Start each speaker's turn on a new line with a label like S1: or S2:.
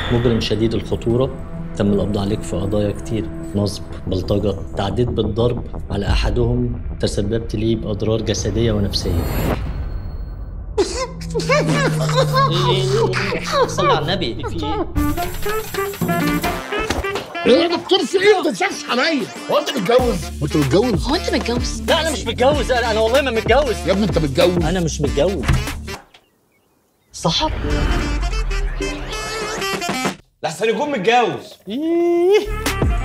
S1: مجرم شديد الخطورة تم القبض عليك في قضايا كتير نصب بلطجة تعديت بالضرب على أحدهم تسببت ليه بأضرار جسدية ونفسية ايه ايه ايه صلي على النبي في ايه؟
S2: ايه يا دكتور في ايه ما تنساش عليا هو انت متجوز وانت متجوز
S3: هو انت متجوز؟
S1: لا انا مش متجوز انا أنا والله ما متجوز
S2: يا ابني انت متجوز
S1: انا مش متجوز صح
S4: لحسن يكون متجوز
S1: ايه